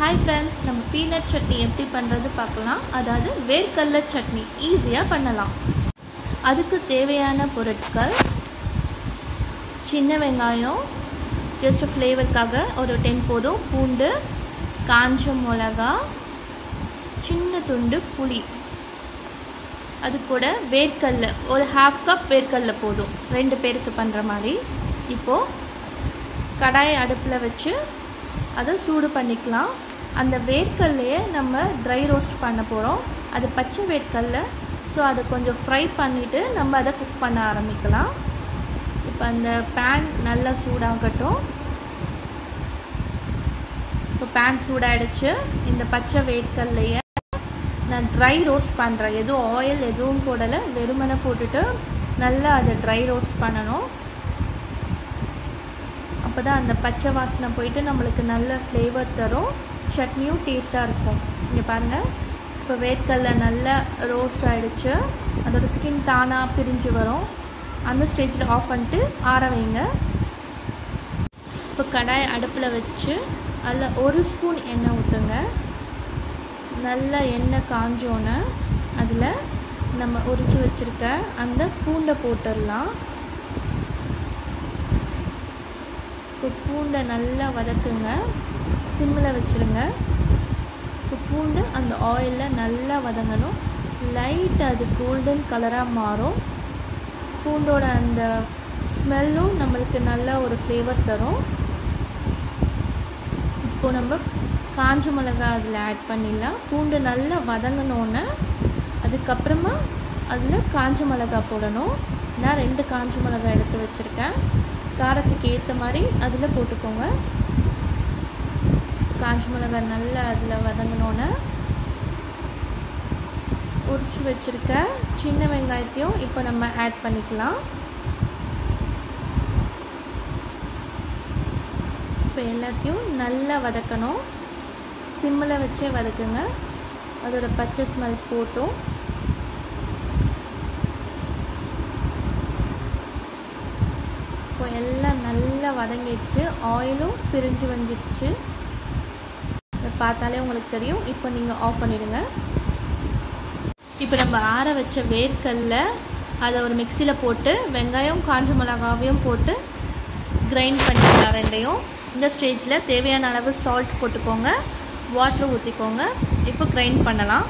hi friends நம்ம peanut chutney எப்படி பண்ணுறது பார்க்கலாம் அதாவது வேர்க்கடலை சட்னி ஈஸியாக பண்ணலாம் அதுக்கு தேவையான பொருட்கள் சின்ன வெங்காயம் ஜஸ்ட் ஃப்ளேவருக்காக ஒரு டென் போதும் பூண்டு காஞ்ச மிளகா சின்ன துண்டு புளி அது கூட வேர்க்கடலை ஒரு ஹாஃப் கப் வேர்க்கடலை போதும் ரெண்டு பேருக்கு பண்ணுற மாதிரி இப்போது கடாயை அடுப்பில் வச்சு அதை சூடு பண்ணிக்கலாம் அந்த வேர்க்கல்லையே நம்ம ட்ரை ரோஸ்ட் பண்ண போகிறோம் அது பச்சை வேர்க்கல்ல ஸோ அதை கொஞ்சம் ஃப்ரை பண்ணிவிட்டு நம்ம அதை குக் பண்ண ஆரம்பிக்கலாம் இப்போ அந்த பேன் நல்லா சூடாகட்டும் இப்போ பேன் சூடாகிடுச்சு இந்த பச்சை வேர்க்கல்லையை நான் ட்ரை ரோஸ்ட் பண்ணுறேன் எதுவும் ஆயில் எதுவும் போடலை வெறுமனை போட்டுட்டு நல்லா அதை ட்ரை ரோஸ்ட் பண்ணணும் அப்போ தான் அந்த பச்சை வாசனை போயிட்டு நம்மளுக்கு நல்ல ஃப்ளேவர் தரும் சட்னியும் டேஸ்ட்டாக இருக்கும் இங்கே பாருங்கள் இப்போ வேர்க்கடல நல்லா ரோஸ்ட் ஆகிடுச்சு அதோட ஸ்கின் தானாக பிரிஞ்சு வரும் அந்த ஸ்டேஜில் ஆஃப் பண்ணிட்டு ஆற வைங்க இப்போ கடாய் அடுப்பில் வச்சு அதில் ஒரு ஸ்பூன் எண்ணெய் ஊற்றுங்க நல்லா எண்ணெய் காஞ்சோன்னே அதில் நம்ம உரிச்சு வச்சுருக்க அந்த பூண்டை போட்டுடலாம் இப்போ பூண்டை நல்லா வதக்குங்க சிம்மில் வச்சுருங்க இப்போ பூண்டு அந்த ஆயிலில் நல்லா வதங்கணும் லைட் அது கோல்டன் கலராக மாறும் பூண்டோட அந்த ஸ்மெல்லும் நம்மளுக்கு நல்ல ஒரு ஃப்ளேவர் தரும் இப்போ நம்ம காஞ்ச மிளகா அதில் ஆட் பண்ணிடலாம் பூண்டு நல்லா வதங்கினோன்னே அதுக்கப்புறமா அதில் காஞ்ச மிளகா போடணும் நான் ரெண்டு காஞ்ச மிளகா எடுத்து வச்சுருக்கேன் காரத்துக்கு ஏற்ற மாதிரி அதில் போட்டுக்கோங்க காஞ்ச மிளகா நல்லா அதில் வதங்கினோன்னே உரிச்சு வச்சுருக்க சின்ன வெங்காயத்தையும் இப்போ நம்ம ஆட் பண்ணிக்கலாம் இப்போ எல்லாத்தையும் நல்லா வதக்கணும் சிம்மில் வச்சே வதக்குங்க அதோட பச்சை ஸ்மெல் போட்டும் இப்போ எல்லாம் நல்லா வதங்கிடுச்சு ஆயிலும் பிரிஞ்சு வந்துடுச்சு பார்த்தாலே உங்களுக்கு தெரியும் இப்போ நீங்கள் ஆஃப் பண்ணிவிடுங்க இப்போ நம்ம ஆற வச்ச வேர்க்கல்ல அதை ஒரு மிக்சியில் போட்டு வெங்காயம் காஞ்ச மிளகாவையும் போட்டு கிரைண்ட் பண்ணிக்கலாம் ரெண்டையும் இந்த ஸ்டேஜில் தேவையான அளவு சால்ட் போட்டுக்கோங்க வாட்ரு ஊற்றிக்கோங்க இப்போ கிரைண்ட் பண்ணலாம்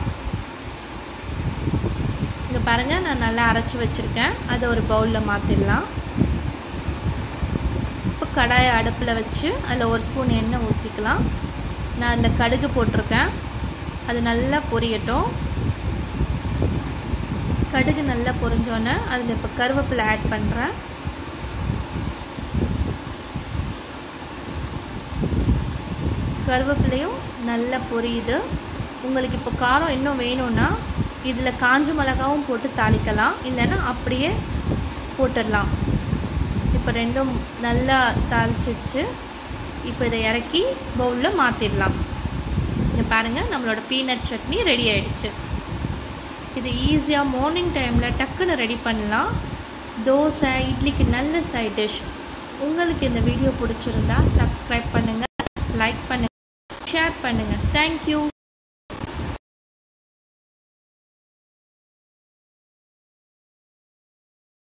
இங்கே பாருங்கள் நான் நல்லா அரைச்சி வச்சுருக்கேன் அதை ஒரு பவுலில் மாற்றிடலாம் இப்போ கடாயை அடுப்பில் வச்சு அதில் ஒரு ஸ்பூன் எண்ணெய் ஊற்றிக்கலாம் நான் அதில் கடுகு போட்டிருக்கேன் அது நல்லா பொரியட்டும் கடுகு நல்லா பொரிஞ்சோன்னே அதில் இப்போ கருவேப்பிலை ஆட் பண்ணுறேன் கருவேப்பிலையும் நல்லா பொரியுது உங்களுக்கு இப்போ காரம் இன்னும் வேணும்னா இதில் காஞ்ச மிளகாவும் போட்டு தாளிக்கலாம் இல்லைன்னா அப்படியே போட்டுடலாம் இப்போ ரெண்டும் நல்லா தாளிச்சிடுச்சு இப்போ இதை இறக்கி பவுலில் மாற்றிடலாம் இங்கே பாருங்கள் நம்மளோட பீனட் சட்னி ரெடி ஆகிடுச்சு இது ஈஸியாக மார்னிங் டைமில் டக்குன்னு ரெடி பண்ணலாம் தோசை இட்லிக்கு நல்ல சைட் டிஷ் உங்களுக்கு இந்த வீடியோ பிடிச்சிருந்தா சப்ஸ்கிரைப் பண்ணுங்கள் லைக் பண்ணுங்கள் ஷேர் பண்ணுங்கள் தேங்க்யூ